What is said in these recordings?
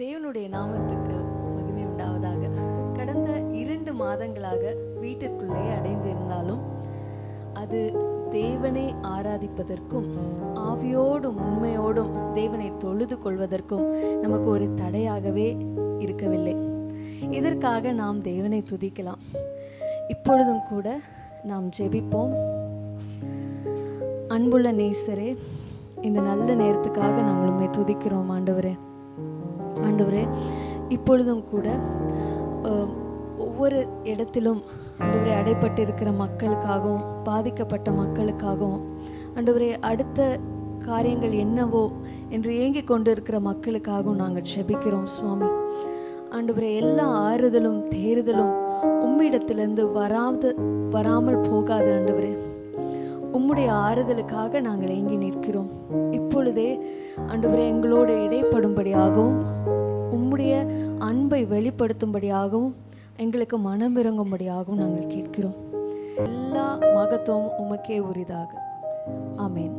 தேவனுடைய நாமத்துக்கு மகிமை உண்டாவதாக கடந்த இரண்டு மாதங்களாக வீட்டிற்குள்ளே அடைந்திருந்தாலும் அது தேவனை ஆராதிப்பதற்கும் ஆவியோடும் உண்மையோடும் தேவனை தொழுது கொள்வதற்கும் நமக்கு ஒரு தடையாகவே இருக்கவில்லை இதற்காக நாம் தேவனை துதிக்கலாம் இப்பொழுதும் கூட நாம் ஜெபிப்போம் அன்புள்ள நேசரே இந்த நல்ல நேரத்துக்காக நாங்கள் உண்மை துதிக்கிறோம் ஆண்டவரே ஆண்டவரே இப்பொழுதும் கூட அஹ், ஒவ்வொரு இடத்திலும் ஆண்டவரே அடைப்பட்டு இருக்கிற மக்களுக்காகவும் பாதிக்கப்பட்ட மக்களுக்காகவும் ஆண்டவரே அடுத்த காரியங்கள் என்னவோ என்று ஏங்கிக் கொண்டு இருக்கிற மக்களுக்காகவும் நாங்கள் ஜெபிக்கிறோம் சுவாமி ஆண்டவரே எல்லா ஆறுதலும் தேறுதலும் உம்மிடத்திலிருந்து வராது வராமல் போகாது ஆண்டவரே உம்முடைய ஆறுதலுக்காக நாங்கள் ஏங்கி நிற்கிறோம் இப்பொழுதே ஆண்டவரே எங்களோடு இடைப்படும்படியாகவும் உம்முடைய அன்பை வெளிப்படுத்தும்படியாகவும் எங்களுக்கு மனம் இறங்கும்படியாகவும் நாங்கள் கேட்கிறோம் எல்லா மகத்துவம் உமக்கே உரிதாக ஆமென்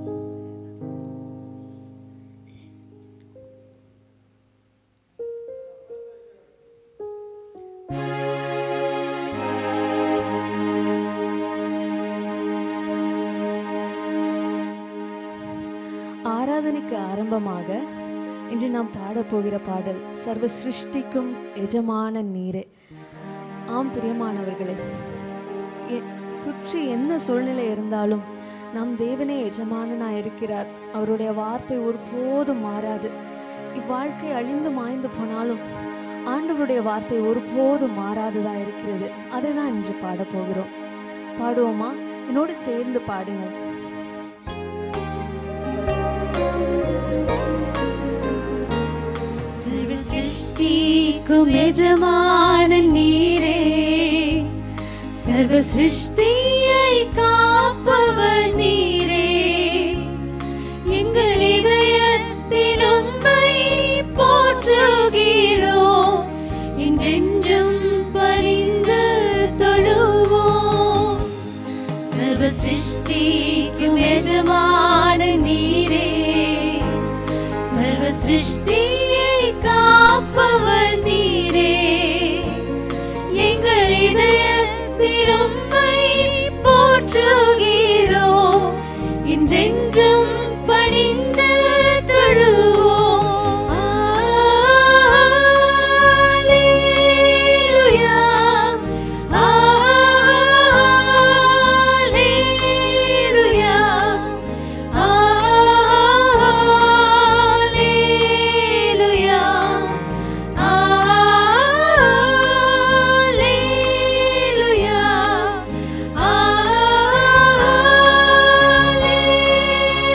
ஆராதனைக்கு ஆரம்பமாக இன்று நாம் பாடப்போகிற பாடல் சர்வ சிருஷ்டிக்கும் எஜமான நீரே ஆம் பிரியமானவர்களே எ- சுற்றி என்ன சூழ்நிலை இருந்தாலும் நம் தேவனே எஜமானனாய் இருக்கிறார் அவருடைய வார்த்தை ஒருபோதும் மாறாது இவ்வாழ்க்கை அழிந்து மாய்ந்து போனாலும் ஆண்டவருடைய வார்த்தை ஒருபோதும் மாறாததா இருக்கிறது அதை தான் இன்று பாடப் போகிறோம் பாடுவோமா என்னோடு சேர்ந்து பாடுங்கள் சர்வ சிருஷ்டிக்கும் எஜமான நீரே சர்வ சிருஷ்டியை காப்பவர் நீரே எங்கள் இதயத்தில் உம்மை போற்றுகிறோம் என்றென்றும் பணிந்து தொழுவோம் சர்வ சிருஷ்டிக்கும் எஜமான நீரே சர்வ சிருஷ்டியை காப்பவர் நீரே எங்கள் இதயத்தில் உம்மை போற்றுகிறோம் என்றென்றும் பணிந்து தொழுவோம் அல்லேலூயா அல்லேலூயா அல்லேலூயா அல்லேலூயா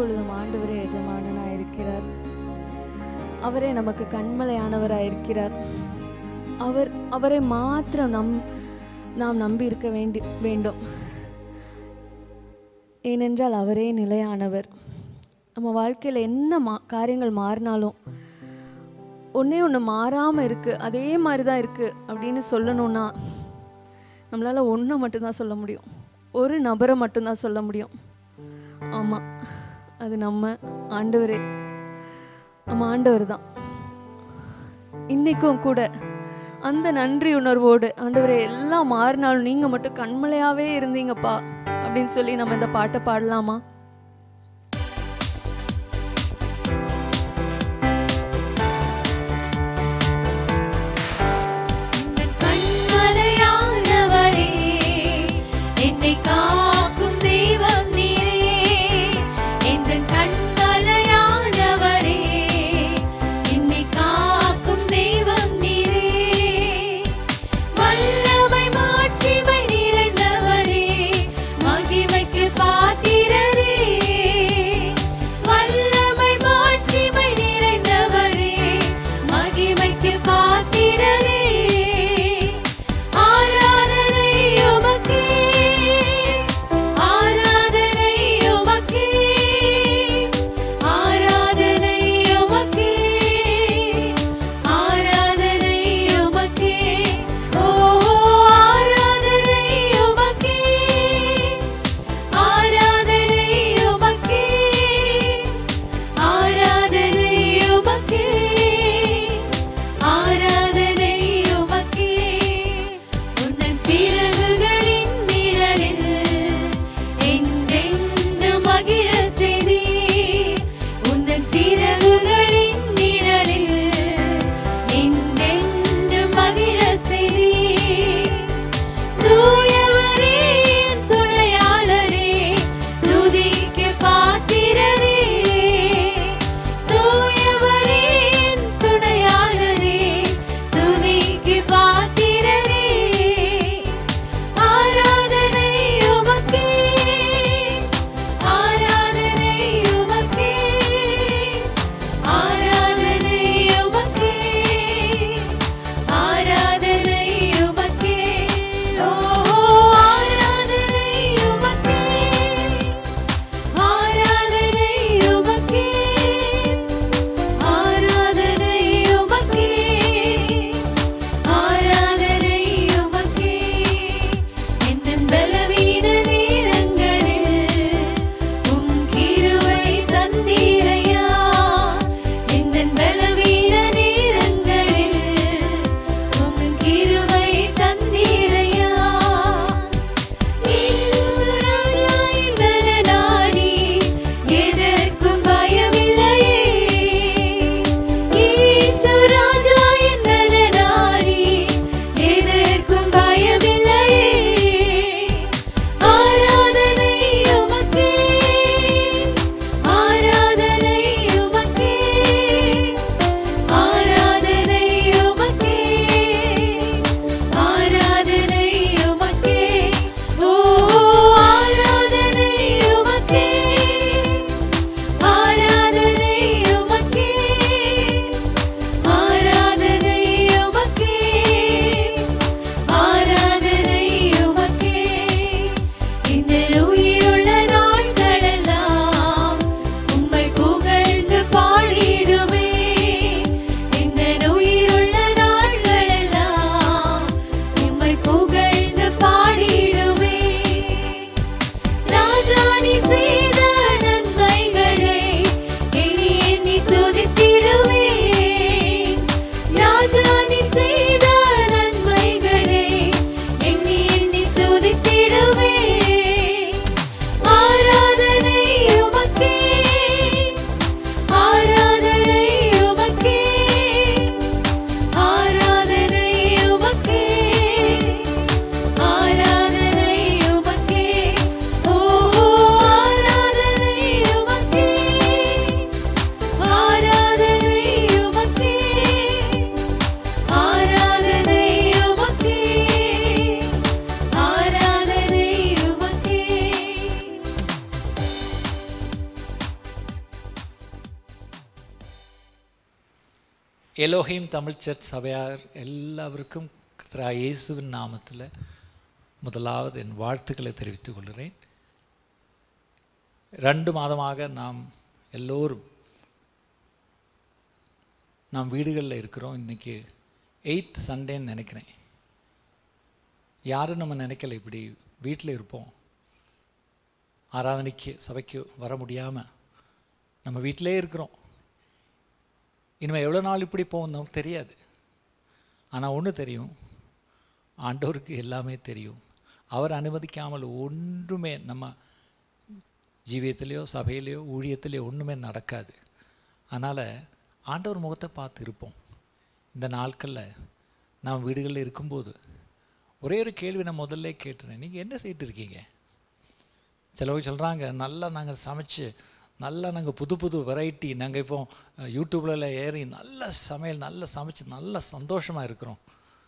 எப்பொழுதும் ஆண்டவரே எஜமானனாய் இருக்கிறார் அவரே நமக்கு கண்மலையானவராய் இருக்கிறார் அவர் அவரை மாத்திரம் நம் நாம் நம்பி இருக்க வேண்டி வேண்டும் ஏனென்றால் அவரே நிலையானவர் நம்ம வாழ்க்கையில் என்ன மா காரியங்கள் மாறினாலும் ஒன்றே ஒன்று மாறாமல் இருக்குது அதே மாதிரி தான் இருக்குது அப்படின்னு சொல்லணும்னா நம்மளால் ஒன்றை மட்டும்தான் சொல்ல முடியும் ஒரு நபரை மட்டும்தான் சொல்ல முடியும் ஆமாம் அது நம்ம ஆண்டவரே நம்ம ஆண்டவர் தான் இன்றைக்கும் கூட அந்த நன்றி உணர்வோடு ஆண்டவரே எல்லாம் மாறினாலும் நீங்கள் மட்டும் கண்மலையாகவே இருந்தீங்கப்பா அப்படின்னு சொல்லி நம்ம இந்த பாட்டை பாடலாமா கண்மலையானவரே என்னை காக்கும் தெய்வம் நீரே எந்த கண்மலையானவரே என்னை காக்கும் தெய்வம் நீரே வல்லமை மாட்சிமை நிறைந்தவரே மகிமைக்கு பாத்திரரே எலோஹிம் தமிழ் சர்ச் சபையார் எல்லாருக்கும் கர்த்தரா இயேசுவின் நாமத்தில் முதலாவது என் வாழ்த்துக்களை தெரிவித்துக் கொள்கிறேன் ரெண்டு மாதமாக நாம் எல்லோரும் நாம் வீடுகளில் இருக்கிறோம் இன்றைக்கி எயித் சண்டேன்னு நினைக்கிறேன் யாரும் நம்ம நினைக்கல இப்படி வீட்டில் இருப்போம் ஆராதனைக்கு சபைக்கு வர முடியாமல் நம்ம வீட்டிலே இருக்கிறோம் இனிமேல் எவ்வளோ நாள் இப்படி போகும் நமக்கு தெரியாது ஆனால் ஒன்று தெரியும் ஆண்டவருக்கு எல்லாமே தெரியும் அவர் அனுமதிக்காமல் ஒன்றுமே நம்ம ஜீவியத்திலேயோ சபையிலையோ ஊழியத்திலேயோ ஒன்றுமே நடக்காது அதனால் ஆண்டவர் முகத்தை பார்த்து இருப்போம் இந்த நாட்களில் நாம் வீடுகளில் இருக்கும்போது ஒரே ஒரு கேள்வி நான் முதல்ல கேட்டுறேன் நீங்கள் என்ன செய்துட்டு இருக்கீங்க சிலவங்க சொல்கிறாங்க நல்லா நாங்கள் சமைச்சு நல்லா நாங்கள் புது புது வெரைட்டி நாங்கள் இப்போ யூடியூப்ல ஏறி நல்ல சமையல் நல்லா சமைச்சு நல்ல சந்தோஷமாக இருக்கிறோம்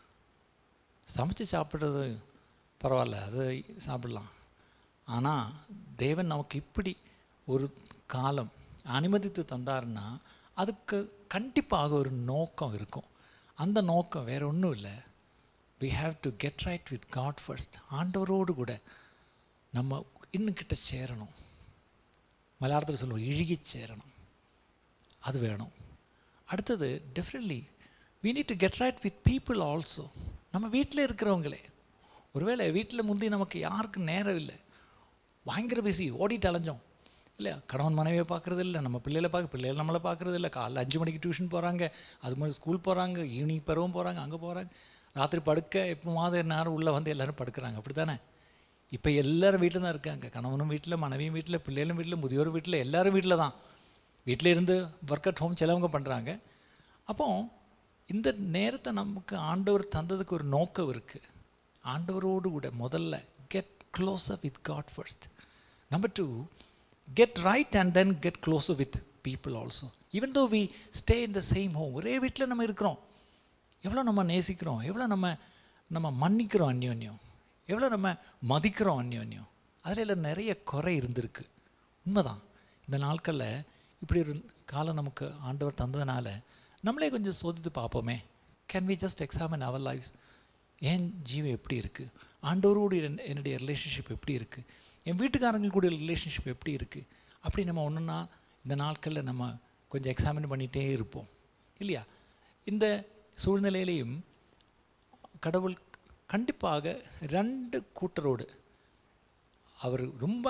சமைச்சு சாப்பிட்றது பரவாயில்ல அது சாப்பிடலாம் ஆனால் தேவன் நமக்கு இப்படி ஒரு காலம் அனுமதித்து தந்தாருன்னா அதுக்கு கண்டிப்பாக ஒரு நோக்கம் இருக்கும் அந்த நோக்கம் வேறு ஒன்றும் இல்லை we have to get right with God first ஆண்டவரோடு கூட நம்ம இன்னும் கிட்ட சேரணும் மலையாளத்தில் சொல்லுவோம் இழுகி சேரணும் அது வேணும் அடுத்தது definitely we need to get right with people also நம்ம வீட்டில் இருக்கிறவங்களே ஒருவேளை வீட்டில் முந்தி நமக்கு யாருக்கும் நேரம் இல்லை பயங்கர பிஸி ஓடிட்டு அலைஞ்சோம் இல்லையா கணவன் மனைவியை பார்க்குறது இல்லை நம்ம பிள்ளைகளை பார்க்க பிள்ளைகள் நம்மளை பார்க்குறது இல்லை காலைல அஞ்சு மணிக்கு டியூஷன் போகிறாங்க அது மாதிரி ஸ்கூல் போகிறாங்க ஈவினிங் பருவம் போகிறாங்க அங்கே போகிறாங்க ராத்திரி படுக்க எப்போ மாதிரி நேரம் உள்ளே வந்து எல்லோரும் படுக்கிறாங்க அப்படி தானே இப்போ எல்லாரும் வீட்டில் தான் இருக்காங்க கணவனும் வீட்டில் மனைவியும் வீட்டில் பிள்ளைகளும் வீட்டில் முதியோர் வீட்டில் எல்லாரும் வீட்டில் தான் வீட்டில் இருந்து ஒர்க் அட் ஹோம் சிலவங்க பண்ணுறாங்க அப்போ இந்த நேரத்தை நமக்கு ஆண்டவர் தந்ததுக்கு ஒரு நோக்கம் இருக்குது ஆண்டவரோடு கூட முதல்ல get closer with God first number two get right and then get closer with people also even though we stay in the same home ஒரே வீட்டில் நம்ம இருக்கிறோம் எவ்வளோ நம்ம நேசிக்கிறோம் எவ்வளோ நம்ம நம்ம மன்னிக்கிறோம் அந்யோன்யம் எவ்வளோ நம்ம மதிக்கிறோம் அந்யோன்யம் அதில் எல்லாம் நிறைய குறை இருந்திருக்கு உண்மைதான் இந்த நாட்களில் இப்படி ஒரு காலம் நமக்கு ஆண்டவர் தந்ததுனால நம்மளே கொஞ்சம் சோதித்து பார்ப்போமே can we just examine our life's என் ஜீவம் எப்படி இருக்குது ஆண்டவரோடு என்- என்னுடைய ரிலேஷன்ஷிப் எப்படி இருக்குது என் வீட்டுக்காரங்க கூட ரிலேஷன்ஷிப் எப்படி இருக்குது அப்படி நம்ம ஒன்றுனா இந்த நாட்களில் நம்ம கொஞ்சம் எக்ஸாமின் பண்ணிகிட்டே இருப்போம் இல்லையா இந்த சூழ்நிலையிலையும் கடவுள் கண்டிப்பாக ரெண்டு கூட்டரோடு அவர் ரொம்ப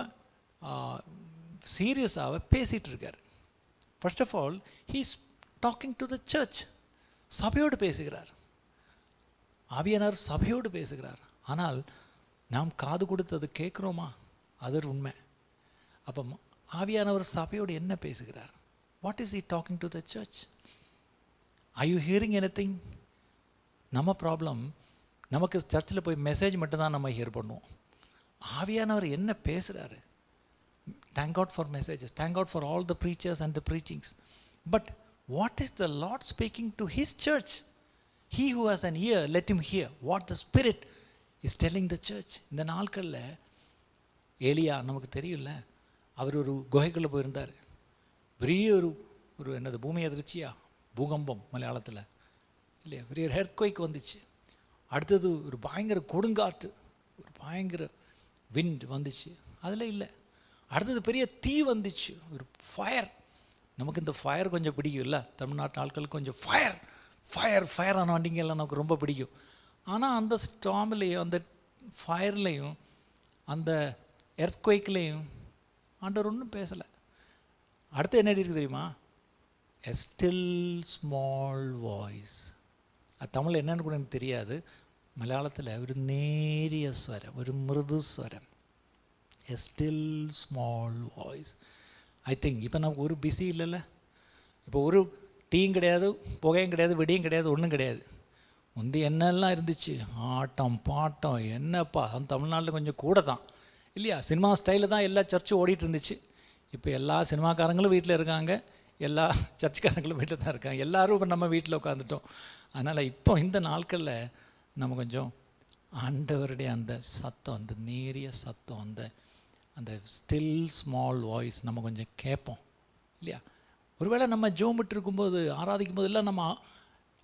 சீரியஸாக பேசிகிட்டு இருக்கார் first of all he's talking to the church சபையோடு பேசுகிறார் ஆவியானார் சபையோடு பேசுகிறார் ஆனால் நாம் காது கொடுத்து அது கேட்குறோமா அது ஒரு உண்மை அப்போ ஆவியானவர் சபையோடு என்ன பேசுகிறார் what is he talking to the church I you hearing any நம்ம ப்ராப்ளம் நமக்கு சர்ச்சில் போய் மெசேஜ் மட்டும்தான் நம்ம ஹியர் பண்ணுவோம் ஆவியானவர் என்ன பேசுகிறாரு thank God for messages thank God for all the preachers and the preachings but what is the Lord speaking to his church he who has an ear let him hear what the Spirit is telling the church இந்த நாட்களில் ஏலியா நமக்கு தெரியும்ல அவர் ஒரு குகைக்குள்ளே போயிருந்தார் பெரிய ஒரு ஒரு என்னது பூமி அதிர்ச்சியா பூகம்பம் மலையாளத்தில் இல்லையா பெரிய ஒரு ஹெர்க்வைக் வந்துச்சு அடுத்தது ஒரு பயங்கர கொடுங்காற்று ஒரு பயங்கர விண்ட் வந்துச்சு அதில் இல்லை அடுத்தது பெரிய தீ வந்துச்சு ஒரு ஃபயர் நமக்கு இந்த ஃபயர் கொஞ்சம் பிடிக்கும் இல்லை தமிழ்நாட்டு ஆட்களுக்கு கொஞ்சம் ஃபயர் ஃபயர் ஃபயர் ஆன வண்டிங்க எல்லாம் நமக்கு ரொம்ப பிடிக்கும் ஆனால் அந்த ஸ்டாம்லேயும் அந்த ஃபயர்லேயும் அந்த எர்த்குவைக்லேயும் ஆண்டவர் ஒன்றும் பேசலை அடுத்து என்ன இருக்குது தெரியுமா எ ஸ்டில் ஸ்மால் வாய்ஸ் அது தமிழ் என்னன்னு கூட எனக்கு தெரியாது மலையாளத்தில் ஒரு நேரிய ஸ்வரம் ஒரு மிருது ஸ்வரம் a still small voice I think இப்போ நமக்கு ஒரு பிஸி இல்லைல்ல இப்போ ஒரு டீயும் கிடையாது புகையும் கிடையாது வெடியும் கிடையாது ஒன்றும் கிடையாது முந்தி என்னெல்லாம் இருந்துச்சு ஆட்டம் பாட்டம் என்னப்பா அந்த தமிழ்நாட்டில் கொஞ்சம் கூட தான் இல்லையா சினிமா ஸ்டைலில் தான் எல்லா சர்ச்சும் ஓடிட்டு இருந்துச்சு இப்போ எல்லா சினிமாக்காரங்களும் வீட்டில் இருக்காங்க எல்லா சர்ச்சுக்காரங்களும் வீட்டில் தான் இருக்காங்க எல்லாரும் இப்போ நம்ம வீட்டில் உட்காந்துட்டோம் அதனால் இப்போ இந்த நாட்களில் நம்ம கொஞ்சம் ஆண்டவருடைய அந்த சத்தம் அந்த நேரிய சத்தம் அந்த அந்த ஸ்டில் ஸ்மால் வாய்ஸ் நம்ம கொஞ்சம் கேட்போம் இல்லையா ஒருவேளை நம்ம ஜோமிட்டு இருக்கும்போது ஆராதிக்கும் போது எல்லாம் நம்ம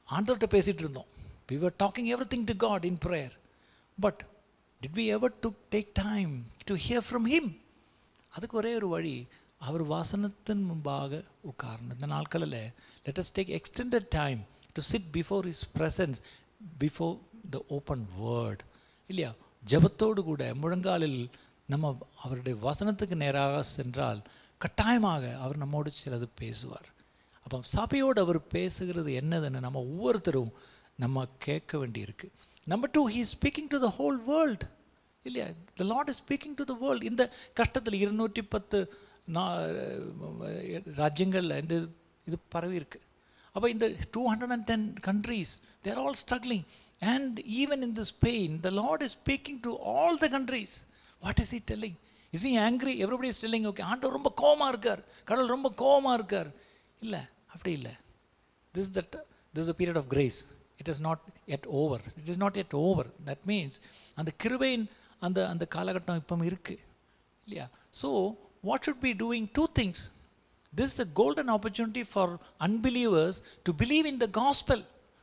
ஆண்டவர்கிட்ட பேசிகிட்டு இருந்தோம் we were talking everything to God in prayer but did we ever to take time to hear from him அதுக்கு ஒரே ஒரு வழி அவர் வசனத்தின் முன்பாக உட்காரணும் இந்த நாட்களில் let us take extended time to sit before his presence before the open word இல்லையா ஜெபத்தோடு கூட முழங்காலில் நம்ம அவருடைய வசனத்துக்கு நேராக சென்றால் கட்டாயமாக அவர் நம்மோடு சிலது பேசுவார் அப்போ சபையோடு அவர் பேசுகிறது என்னதுன்னு நம்ம ஒவ்வொருத்தரும் நம்ம கேட்க வேண்டியிருக்கு number two he speaking to the whole world இல்லையா the Lord is speaking to the world இந்த கஷ்டத்தில் இருநூற்றி பத்து நா ராஜ்யங்களில் இந்த இது பரவி இருக்கு அப்போ இந்த two hundred and ten countries they're all struggling and even in this pain the Lord is speaking to all the countries what is he telling is he angry everybody is telling okay ஆண்டவர் ரொம்ப கோவமாக இருக்கார் கடவுள் ரொம்ப கோவமாக இருக்கார் இல்லை அப்படி இல்லை this that this is a period of grace it is not yet over it is not yet over that means அந்த கிருபையின் அந்த அந்த காலகட்டம் இப்போ இருக்கு இல்லையா so what should be doing two things this is a golden opportunity for unbelievers to believe in the gospel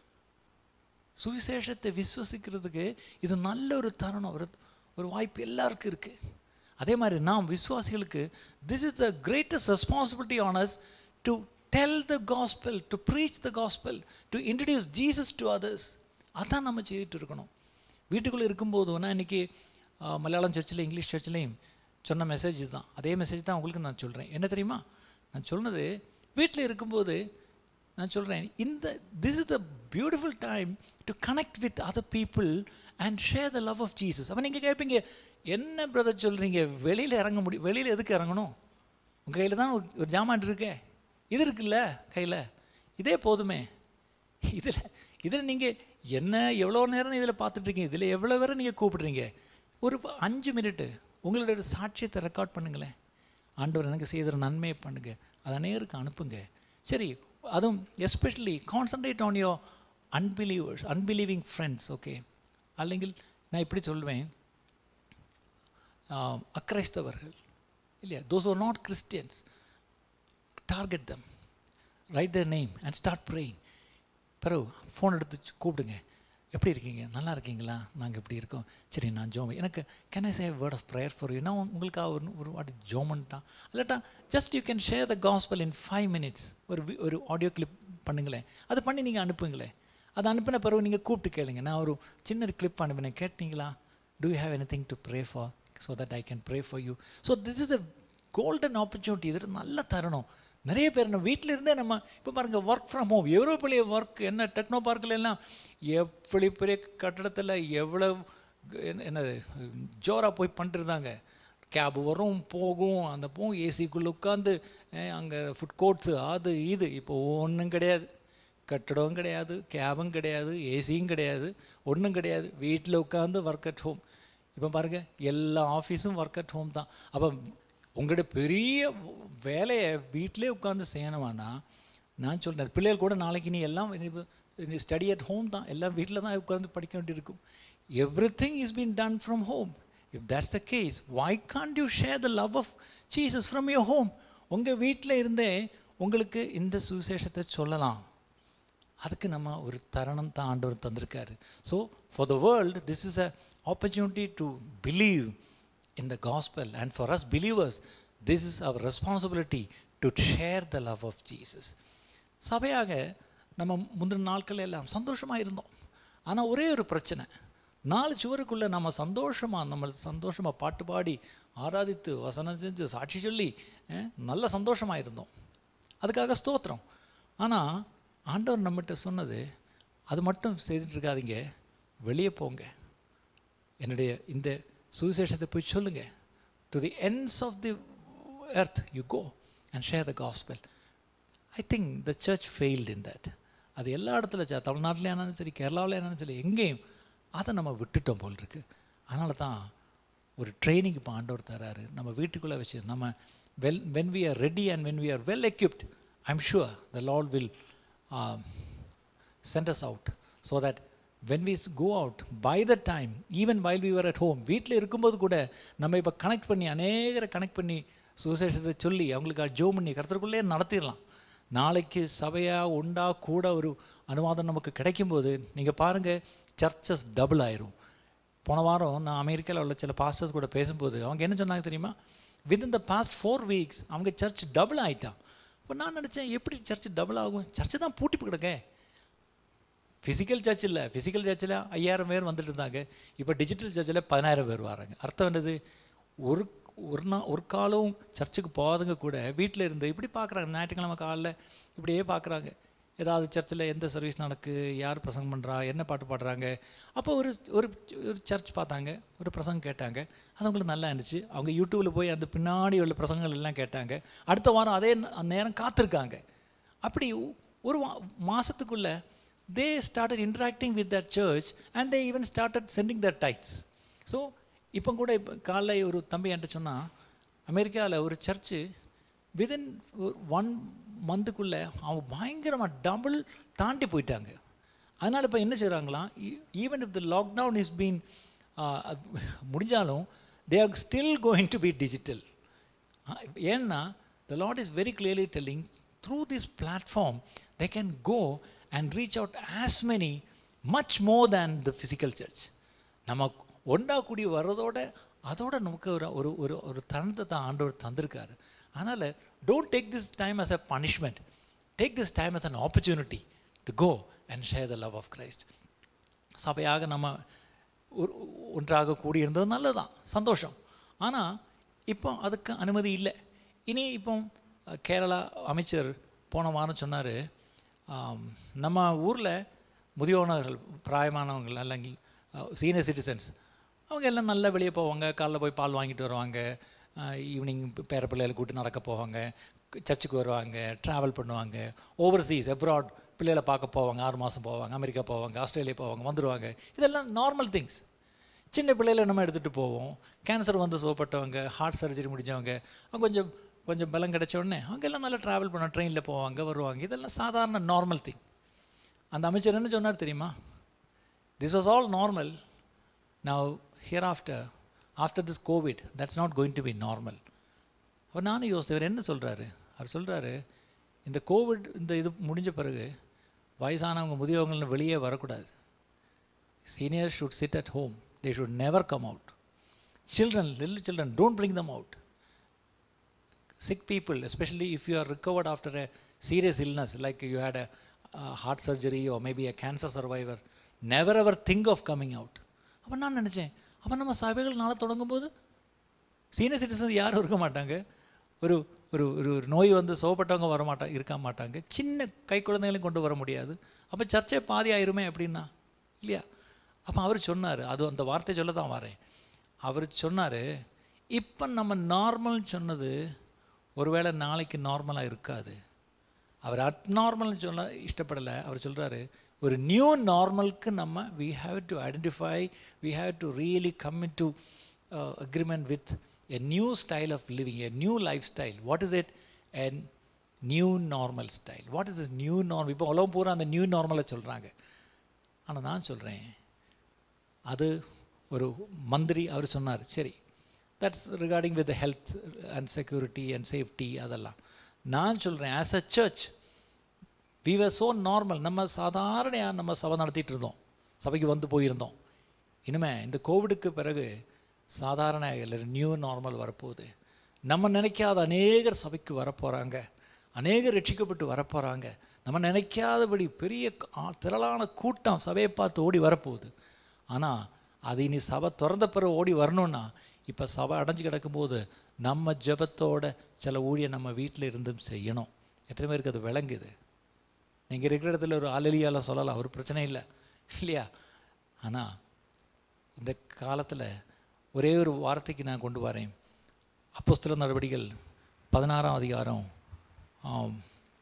சுவிசேஷத்தை விசுவசிக்கிறதுக்கு இது நல்ல ஒரு தருணம் ஒரு ஒரு வாய்ப்பு எல்லாருக்கும் இருக்குது அதே மாதிரி நாம் விசுவாசிகளுக்கு this is the greatest responsibility on us to tell the gospel to preach the gospel to introduce Jesus to others அதான் நம்ம செய்துட்டு இருக்கணும் வீட்டுக்குள்ளே இருக்கும்போது நான் இன்றைக்கி மலையாளம் சர்ச்சில் இங்கிலீஷ் சர்ச்சிலையும் சொன்ன மெசேஜ் தான் அதே மெசேஜ் தான் உங்களுக்கு நான் சொல்கிறேன் என்ன தெரியுமா நான் சொன்னது வீட்டில் இருக்கும்போது நான் சொல்கிறேன் இந்த this is the beautiful time to connect with other people and share the love of Jesus அப்போ நீங்கள் கேட்பீங்க என்ன பிரதர் சொல்கிறீங்க வெளியில் இறங்க முடியும் வெளியில் எதுக்கு இறங்கணும் உங்கள் கையில் தான் ஒரு ஒரு ஜாமான் இருக்கே இது இருக்குல்ல கையில் இதே போதுமே இதில் இதில் நீங்கள் என்ன எவ்வளோ நேரம் இதில் பார்த்துட்ருக்கீங்க இதில் எவ்வளோ பேரை நீங்கள் கூப்பிடுறீங்க ஒரு அஞ்சு மினிட்டு உங்களுடைய ஒரு சாட்சியத்தை ரெக்கார்ட் பண்ணுங்களேன் ஆண்டவர் எனக்கு செய்கிற நன்மையை பண்ணுங்க அதை நேருக்கு அனுப்புங்க சரி அதுவும் especially concentrate on your unbelievers unbelieving friends okay അല്ലെങ്കിൽ நான் இப்படி சொல்லுவேன் ஆஹ், அக்கிரைஸ்தவர்கள் இல்லையா those are not Christians target them right the name and start praying பிறகு ஃபோன் எடுத்து ச்சு- கூப்பிடுங்க எப்படி இருக்கீங்க நல்லா இருக்கீங்களா நாங்கள் எப்படி இருக்கோம் சரி நான் ஜோம் எனக்கு can I say word of prayer for you நான் உங்களுக்காக ஒரு ஒரு வாட்டி ஜோமன்ட்டா இல்லாட்டா just you can share the gospel in five minutes ஒரு வி- ஒரு ஆடியோ கிளிப் பண்ணுங்களேன் அது பண்ணி நீங்கள் அனுப்புங்களேன் அது அனுப்பின பிறகு நீங்கள் கூப்பிட்டு கேளுங்க நான் ஒரு சின்ன கிளிப் அனுப்பினேன் கேட்டீங்களா do you have anything to pray for so that I can pray for you so this is a golden opportunity இது ஒரு நல்ல தருணம் நிறைய பேர் நம்ம வீட்டில் இருந்தே நம்ம இப்போ பாருங்க ஒர்க் ஃப்ரம் ஹோம் எவ்வளோ பெரிய ஒர்க் என்ன டெக்னோ பார்க்கில் எல்லாம் எப்படி பெரிய கட்டடத்தில் எவ்வளோ என்ன- என்னது ஜோராக போய் பண்ணிட்டுருந்தாங்க கேப் வரும் போகும் அந்த போகும் ஏசிக்குள்ளே உட்காந்து அங்கே ஃபுட் கோர்ட்ஸு அது இது இப்போ ஒன்றும் கிடையாது கட்டடம் கிடையாது கேபும் கிடையாது ஏசியும் கிடையாது ஒன்றும் கிடையாது வீட்டில் உட்காந்து ஒர்க் அட் ஹோம் இப்போ பாருங்கள் எல்லா ஆஃபீஸும் ஒர்க் அட் ஹோம் தான் அப்போ உங்களுடைய பெரிய வேலையை வீட்டிலே உட்காந்து செய்யணுமானா நான் சொல்கிறேன் பிள்ளைகள் கூட நாளைக்கு நீ எல்லாம் நீ ஸ்டடி அட் ஹோம் தான் எல்லாம் வீட்டில் தான் உட்காந்து படிக்க வேண்டியிருக்கும் everything is been done from home if that's the case why can't you share the love of Jesus from your home உங்கள் வீட்டில் இருந்தே உங்களுக்கு இந்த சுவிசேஷத்தை சொல்லலாம் அதுக்கு நம்ம ஒரு தருணம் தான் ஆண்டவர் தந்திருக்காரு so for the world this is a opportunity to believe in the gospel and for us believers this is our responsibility to share the love of Jesus சபையாக நம்ம முந்தின நாட்கள் எல்லாம் சந்தோஷமாக இருந்தோம் ஆனால் ஒரே ஒரு பிரச்சனை நாலு சுவருக்குள்ளே நம்ம சந்தோஷமாக நம்ம சந்தோஷமாக பாட்டு பாடி ஆராதித்து வசனம் செஞ்சு சாட்சி சொல்லி அஹ், நல்ல சந்தோஷமாக இருந்தோம் அதுக்காக ஸ்தோத்திரம் ஆனால் ஆண்டவர் நம்மகிட்ட சொன்னது அது மட்டும் செய்துட்டு இருக்காதீங்க வெளியே போங்க என்னுடைய இந்த சுவிசேஷத்தை போய் சொல்லுங்க to the ends of the earth you go and share the gospel I think the church failed in that அது எல்லா இடத்துல ச- தமிழ்நாட்டில் என்னாலும் சரி கேரளாவில் என்னாலும் சரி எங்கேயும் அதை நம்ம விட்டுட்டோம் போல் இருக்கு அதனால தான் ஒரு ட்ரைனிங் இப்போ ஆண்டவர் தராரு நம்ம வீட்டுக்குள்ளே வச்சு நம்ம well when we are ready and when we are well equipped I am sure the Lord will send us out so that when we s- go out by the time even while we were at home வீட்டில் இருக்கும்போது கூட நம்ம இப்போ connect பண்ணி அநேகரை connect பண்ணி சுவிசேஷத்தை சொல்லி அவங்களுக்கு ஜோ பண்ணி கருத்துக்குள்ளே நடத்திடலாம் நாளைக்கு சபையாக உண்டா கூட ஒரு அனுவாதம் நமக்கு கிடைக்கும்போது நீங்கள் பாருங்கள் சர்ச்சஸ் டபுள் ஆயிரும் போன வாரம் நான் அமெரிக்காவில் உள்ள சில பாஸ்டர்ஸ் கூட பேசும்போது அவங்க என்ன சொன்னாங்க தெரியுமா within the past four weeks அவங்க சர்ச் டபுள் ஆயிட்டான் இப்போ நான் நினச்சேன் எப்படி சர்ச் டபுள் ஆகும் சர்ச்சு தான் பூட்டி கிடக்க ஃபிசிக்கல் சர்ச் இல்லை ஃபிசிக்கல் சர்ச்சில் ஐயாயிரம் பேர் வந்துட்டு இருந்தாங்க இப்போ டிஜிட்டல் சர்ச்சில் பதினாயிரம் பேர் வராங்க அர்த்தம் என்னது ஒரு ஒரு நாள் ஒரு காலம் சர்ச்சுக்கு போகாதவங்க கூட வீட்டில் இருந்து இப்படி பார்க்குறாங்க ஞாயிற்றுக்கிழமை காலைல இப்படியே பார்க்குறாங்க ஏதாவது சர்ச்சில் எந்த சர்வீஸ் நடக்கு யார் பிரசங்கம் பண்ணுறா என்ன பாட்டு பாடுறாங்க அப்போ ஒரு ஒரு ஒரு சர்ச் பார்த்தாங்க ஒரு பிரசங்கம் கேட்டாங்க அது அவங்களுக்கு நல்லா இருந்துச்சு அவங்க யூடியூப்பில் போய் அந்த பின்னாடி உள்ள பிரசங்கங்கள் எல்லாம் கேட்டாங்க அடுத்த வாரம் அதே ந- நேரம் காத்திருக்காங்க அப்படி ஒரு வா மாதத்துக்குள்ளே they started interacting with that church and they even started sending that tithes so இப்போ கூட இப்போ காலைல ஒரு தம்பி என்கிட்ட சொன்னால் அமெரிக்காவில் ஒரு சர்ச்சு விதின் ஒன் மந்த்துக்குள்ளே அவங்க பயங்கரமாக டபுள் தாண்டி போயிட்டாங்க அதனால் இப்போ என்ன செய்கிறாங்களாம் even if the lockdown is been முடிஞ்சாலும் they are still going to be digital ஏன்னா the Lord is very clearly telling through this platform they can go and reach out as many much more than the physical church நம்ம ஒன்றா கூடி வர்றதோட அதோட நமக்கு ஒரு ஒரு ஒரு ஒரு தருணத்தை தான் ஆண்டவர் தந்திருக்காரு அதனால் don't take this time as a punishment take this time as an opportunity to go and share the love of Christ சபையாக நம்ம ஒரு ஒன்றாக கூடியிருந்தது நல்லதுதான் சந்தோஷம் ஆனால் இப்போ அதுக்கு அனுமதி இல்லை இனி இப்போ அஹ், கேரளா அமைச்சர் போன வாரம் சொன்னார் நம்ம ஊரில் முதியோனர்கள் பிராயமானவங்கள் അല്ലെങ്കിൽ சீனியர் சிட்டிசன்ஸ் அவங்க எல்லாம் நல்லா வெளியே போவாங்க காலைல போய் பால் வாங்கிட்டு வருவாங்க ஈவினிங் பேர பிள்ளைகளை கூட்டி நடக்க போவாங்க சர்ச்சுக்கு வருவாங்க ட்ராவல் பண்ணுவாங்க ஓவர்சீஸ் அப்ராட் பிள்ளைகளை பார்க்க போவாங்க ஆறு மாதம் போவாங்க அமெரிக்கா போவாங்க ஆஸ்திரேலியா போவாங்க வந்துடுவாங்க இதெல்லாம் நார்மல் திங்ஸ் சின்ன பிள்ளைகளை நம்ம எடுத்துகிட்டு போவோம் கேன்சர் வந்து சுகப்பட்டவங்க ஹார்ட் சர்ஜரி முடிஞ்சவங்க அவங்க கொஞ்சம் கொஞ்சம் பலம் கிடைச்ச உடனே அவங்க எல்லாம் நல்லா ட்ராவல் பண்ண ட்ரெயினில் போவாங்க வருவாங்க இதெல்லாம் சாதாரண நார்மல் திங் அந்த அமைச்சர் என்ன சொன்னார் தெரியுமா this was all normal now here after after this Covid that's not going to be normal அவர் நானும் யோசித்தவர் என்ன சொல்கிறாரு அவர் சொல்கிறாரு இந்த கோவிட் இந்த இது முடிஞ்ச பிறகு வயசானவங்க முதியவங்கள்னு வெளியே வரக்கூடாது senior should sit at home they should never come out children little children don't bring them out sick people, especially if you are recovered after a serious illness, like you had a uh, heart surgery or maybe a cancer survivor, never ever think of coming out. அப்போ நான் நினச்சேன் அப்போ நம்ம சபைகள் நாளை தொடங்கும்போது senior citizens யாரும் இருக்க மாட்டாங்க ஒரு ஒரு ஒரு ஒரு நோய் வந்து சோகப்பட்டவங்க வர மாட்டா இருக்க மாட்டாங்க சின்ன கை குழந்தைகளையும் கொண்டு வர முடியாது அப்போ சர்ச்சை பாதி ஆயிருமே அப்படின்னா இல்லையா அப்போ அவர் சொன்னார் அது அந்த வார்த்தை சொல்ல தான் வரேன் அவர் சொன்னார் இப்போ நம்ம நார்மல்னு சொன்னது ஒருவேளை நாளைக்கு நார்மலாக இருக்காது அவர் அட்நார்மல்னு சொல்ல இஷ்டப்படலை அவர் சொல்கிறாரு ஒரு நியூ நார்மலுக்கு நம்ம we have to identify we have to really come in to agreement with a new style of living a new lifestyle what is it an new normal style what is is new normal இப்போ உலகம் பூரா அந்த new நார்மலை சொல்கிறாங்க ஆனால் நான் சொல்கிறேன் அது ஒரு மந்திரி அவர் சொன்னார் சரி that's regarding with health and security and safety அதெல்லாம் நான் சொல்கிறேன் as a church we were so normal நம்ம சாதாரணையாக நம்ம சபை நடத்திட்டு இருந்தோம் சபைக்கு வந்து போயிருந்தோம் இனிமே இந்த கோவிடுக்கு பிறகு சாதாரண இல்லை நியூ நார்மல் வரப்போகுது நம்ம நினைக்காத அநேகர் சபைக்கு வரப்போகிறாங்க அநேகர் ரட்சிக்கப்பட்டு வரப்போகிறாங்க நம்ம நினைக்காதபடி பெரிய ஆ- திரளான கூட்டம் சபையை பார்த்து ஓடி வரப்போகுது ஆனால் அது இனி சபை திறந்த பிறகு ஓடி வரணும்னா இப்போ சபை அடைஞ்சு கிடக்கும்போது நம்ம ஜெபத்தோட சில ஊழியம் நம்ம வீட்டில் இருந்தும் செய்யணும் எத்தனை பேருக்கு அது விளங்குது நீங்கள் இருக்கிற இடத்துல ஒரு அலலியால் சொல்லலாம் ஒரு பிரச்சனை இல்லை இல்லையா ஆனால் இந்த காலத்தில் ஒரே ஒரு வார்த்தைக்கு நான் கொண்டு வரேன் அப்போஸ்தல நடவடிக்கைகள் பதினாறாம் அதிகாரம் ஆம்,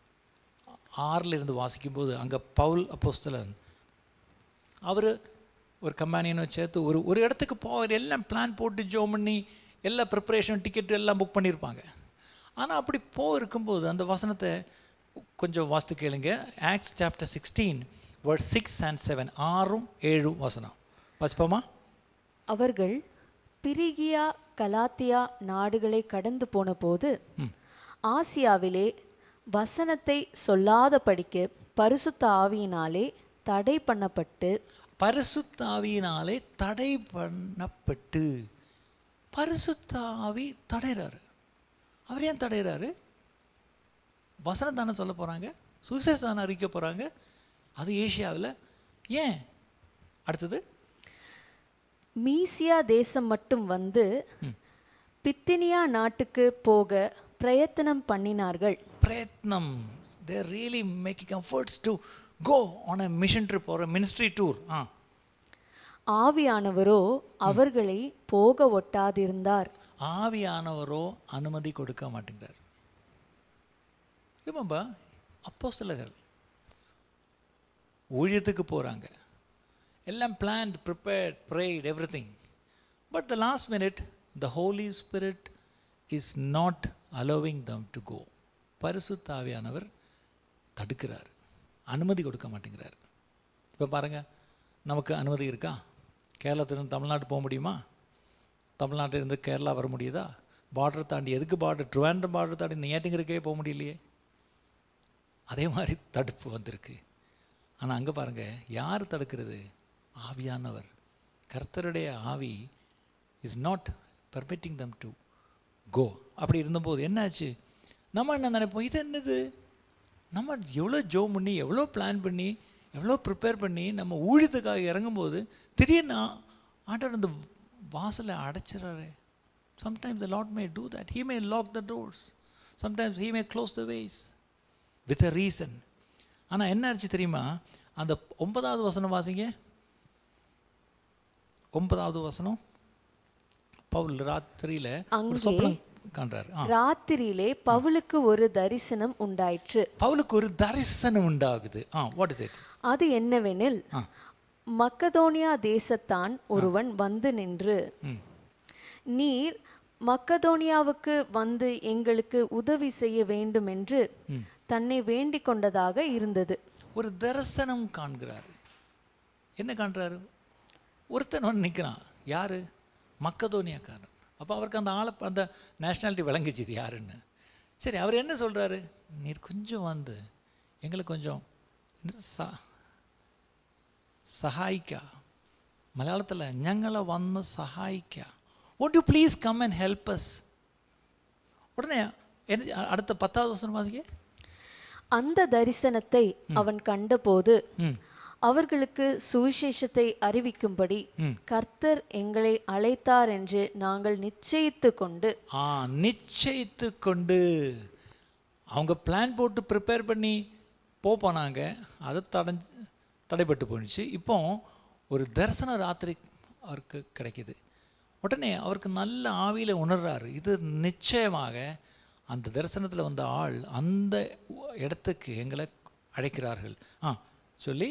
ஆறில் இருந்து வாசிக்கும்போது அங்கே பவுல் அப்போஸ்தலன் அவர் ஒரு கம்பெனியனை சேர்த்து ஒரு ஒரு இடத்துக்கு போவார் எல்லாம் பிளான் போட்டு ஜோ பண்ணி எல்லா ப்ரிப்பரேஷன் டிக்கெட் எல்லாம் புக் பண்ணியிருப்பாங்க ஆனால் அப்படி போ இருக்கும்போது அந்த வசனத்தை கொஞ்சம் வாஸ்து கேளுங்க Acts chapter sixteen word six and seven ஆறும் ஏழும் வசனம் வாசிப்போமா அவர்கள் பிரிகியா கலாத்தியா நாடுகளை கடந்து போனபோது ஆசியாவிலே வசனத்தை சொல்லாதபடிக்கு பரிசுத்த ஆவியினாலே தடை பண்ணப்பட்டு பரிசுத்த ஆவியினாலே தடை பண்ணப்பட்டு பரிசுத்த ஆவி தடைறாரு அவர் ஏன் தடைறாரு வசனம் தானே சொல்ல போகிறாங்க சுவிசேஷம் தானே அறிவிக்க போகிறாங்க அது ஏசியாவில் ஏன் அடுத்தது மீசியா தேசம் மட்டும் வந்து பித்தினியா நாட்டுக்கு போக பிரயத்தனம் பண்ணினார்கள் பிரயத்னம் they're really making efforts to go on a mission trip ஒரு மினிஸ்ட்ரி டூர் ஆ ஆவியானவரோ அவர்களை போக ஒட்டாதிருந்தார் ஆவியானவரோ அனுமதி கொடுக்க மாட்டேங்கிறார் ரிமம்பா அப்போஸ்தலர்கள் ஊழியத்துக்கு போகிறாங்க எல்லாம் planned prepared prayed everything but the last minute the Holy Spirit is not allowing them to go பரிசுத்தாவியானவர் தடுக்கிறார் அனுமதி கொடுக்க மாட்டேங்கிறார் இப்போ பாருங்கள் நமக்கு அனுமதி இருக்கா கேரளத்திலிருந்து தமிழ்நாடு போக முடியுமா தமிழ்நாட்டிலிருந்து கேரளா வர முடியுதா பார்டர் தாண்டி எதுக்கு பார்டர் ட்ரிவாண்டம் பார்டர் தாண்டி இந்த ஏட்டிங்கருக்கே போக முடியலையே அதே மாதிரி தடுப்பு வந்திருக்கு ஆனால் அங்கே பாருங்கள் யார் தடுக்கிறது ஆவியானவர் கர்த்தருடைய ஆவி is not permitting them to go அப்படி இருந்தபோது என்னாச்சு நம்ம என்ன நினைப்போம் இது என்னது நம்ம எவ்வளோ ஜோ பண்ணி எவ்வளோ பிளான் பண்ணி எவ்வளோ ப்ரிப்பேர் பண்ணி நம்ம ஊழியத்துக்காக இறங்கும்போது திடீர்னு ஆண்டவர் அந்த வாசலை அடைச்சிடறாரு sometimes the Lord may do that he may lock the doors sometimes he may close the ways with a reason ஆனால் என்ன ஆச்சு தெரியுமா அந்த ஒன்பதாவது வசனம் வாசிங்க ஒன்பதாவது வசனம் பவுல் ராத்திரியில் ஒரு அங்கே சொப்பனம் காண்றாரு ஆ ராத்திரியிலே பவுலுக்கு ஒரு தரிசனம் உண்டாயிற்று பவுலுக்கு ஒரு தரிசனம் உண்டாகுது ஆ வாட் இஸ் இட் அது என்னவெனில் ஆ மக்கதோனியா தேசத்தான் ஒருவன் வந்து நின்று ம் நீர் மக்கதோனியாவுக்கு வந்து எங்களுக்கு உதவி செய்ய வேண்டும் என்று தன்னை வேண்டிக் கொண்டதாக இருந்தது ஒரு தரிசனம் காண்கிறாரு என்ன காண்றாரு ஒருத்தன் வந்து நிற்கிறான் யாரு மக்கதோனியாக்காரன் அப்போ அவருக்கு அந்த ஆளை அந்த நேஷ்னாலிட்டி விளங்குச்சு இது யாருன்னு சரி அவர் என்ன சொல்கிறாரு நீர் கொஞ்சம் வந்து எங்களுக்கு கொஞ்சம் என்ன ச സഹായിക്ക മലയാളത്തിൽ ഞങ്ങളെ വന്ന് സഹായിക്ക won't you please come and help us ഉടനെ என்ன அடுத்த பத்தாவது வசனம் வாசிக்க அந்த தரிசனத்தை அவன் கண்டபோது ம் அவர்களுக்கு சுவிசேஷத்தை அறிவிக்கும்படி கர்த்தர் எங்களை அழைத்தார் என்று நாங்கள் நிச்சயித்து கொண்டு ஆ நிச்சயித்து கொண்டு அவங்க பிளான் போட்டு ப்ரிப்பேர் பண்ணி போ போனாங்க அது தடைஞ்சு தடைப்பட்டு போணுச்சு இப்போ ஒரு தரிசன ராத்திரி அவருக்கு கிடைக்குது உடனே அவருக்கு நல்ல ஆவியில் உணர்றாரு இது நிச்சயமாக அந்த தரிசனத்தில் வந்த ஆள் அந்த இடத்துக்கு எங்களை அழைக்கிறார்கள் ஆ சொல்லி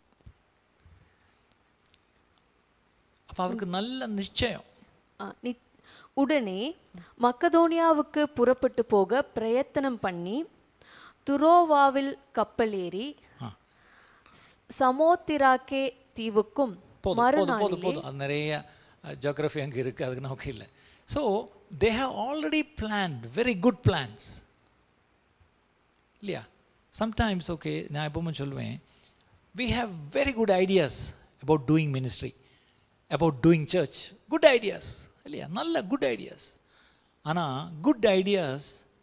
அப்போ அவருக்கு நல்ல நிச்சயம் ஆ, நி- உடனே மக்கதோனியாவுக்கு புறப்பட்டு போக பிரயத்தனம் பண்ணி துரோவாவில் கப்பலேறி ஆ ஸ்- சமோத்திராக்கே தீவுக்கும் போதும் போதும் மறுநாளிலே போதும் போதும் அது நிறைய ஜியோகிரஃபி அங்கே இருக்குது அதுக்கு நமக்கு இல்லை so they have already planned very good plans இல்லையா சம்டைம்ஸ் ஓகே நான் எப்பவுமே சொல்லுவேன் we have very good ideas about doing ministry about doing church good ideas இல்லையா நல்ல குட் ஐடியாஸ் ஆனால் good ideas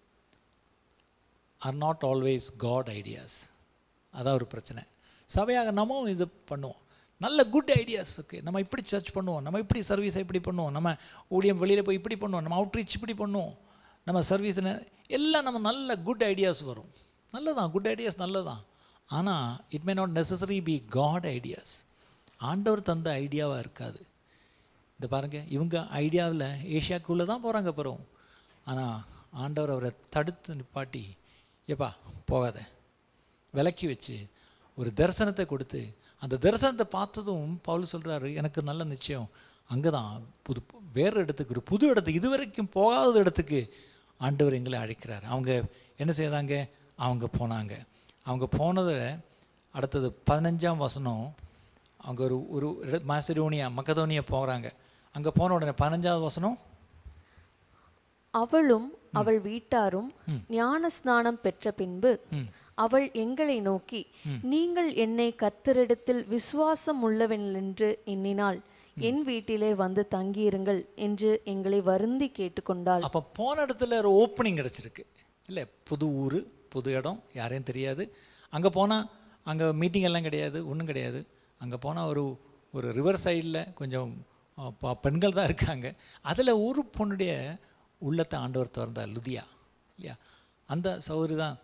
are not always God ideas அதான் ஒரு பிரச்சனை சபையாக நம்மவும் இது பண்ணுவோம் நல்ல குட் ஐடியாஸ் ஓகே நம்ம இப்படி சர்ச் பண்ணுவோம் நம்ம இப்படி சர்வீஸை இப்படி பண்ணுவோம் நம்ம ஊழியம் வெளியில் போய் இப்படி பண்ணுவோம் நம்ம அவுட்ரீச் இப்படி பண்ணுவோம் நம்ம சர்வீஸ் எல்லாம் நம்ம நல்ல குட் ஐடியாஸ் வரும் நல்லதான் குட் ஐடியாஸ் நல்லதான் ஆனால் it may not necessary be God ideas ஆண்டவர் தந்த ஐடியாவாக இருக்காது இந்த பாருங்க இவங்க ஐடியாவில் ஏஷியாக்குள்ளே தான் போகிறாங்க அப்புறம் ஆனால் ஆண்டவர் அவரை தடுத்து நிப்பாட்டி ஏப்பா போகாத விலக்கி வச்சு ஒரு தரிசனத்தை கொடுத்து அந்த தரிசனத்தை பார்த்ததும் பவுல் சொல்கிறாரு எனக்கு நல்ல நிச்சயம் அங்கே தான் புது வேறு இடத்துக்கு ஒரு புது இடத்துக்கு இதுவரைக்கும் போகாத இடத்துக்கு ஆண்டவர் எங்களை அழைக்கிறார் அவங்க என்ன செய்தாங்க அவங்க போனாங்க அவங்க போனதை அடுத்தது பதினஞ்சாம் வசனம் அவங்க ஒரு ஒரு இட- மாசிடோனியா மக்கதோனியா போகிறாங்க அங்கே போன உடனே பதினஞ்சாவது வசனம் அவளும் அவள் வீட்டாரும் ஞான ஸ்நானம் பெற்ற பின்பு அவள் எங்களை நோக்கி நீங்கள் என்னை கத்தரிடத்தில் விசுவாசம் உள்ளவன் என்று எண்ணினால் என் வீட்டிலே வந்து தங்கியிருங்கள் என்று எங்களை வருந்தி கேட்டுக்கொண்டாள் அப்போ போன இடத்துல ஒரு ஓப்பனிங் கிடச்சிருக்கு இல்லை புது ஊர் புது இடம் யாரையும் தெரியாது அங்கே போனால் அங்கே மீட்டிங் எல்லாம் கிடையாது ஒன்றும் கிடையாது அங்கே போனால் ஒரு ஒரு ரிவர் சைடில் கொஞ்சம் அஹ், ப- பெண்கள் தான் இருக்காங்க அதில் ஒரு பொண்ணுடைய உள்ளத்தை ஆண்டவர் திறந்தார் லுதியா இல்லையா அந்த சௌகரி தான்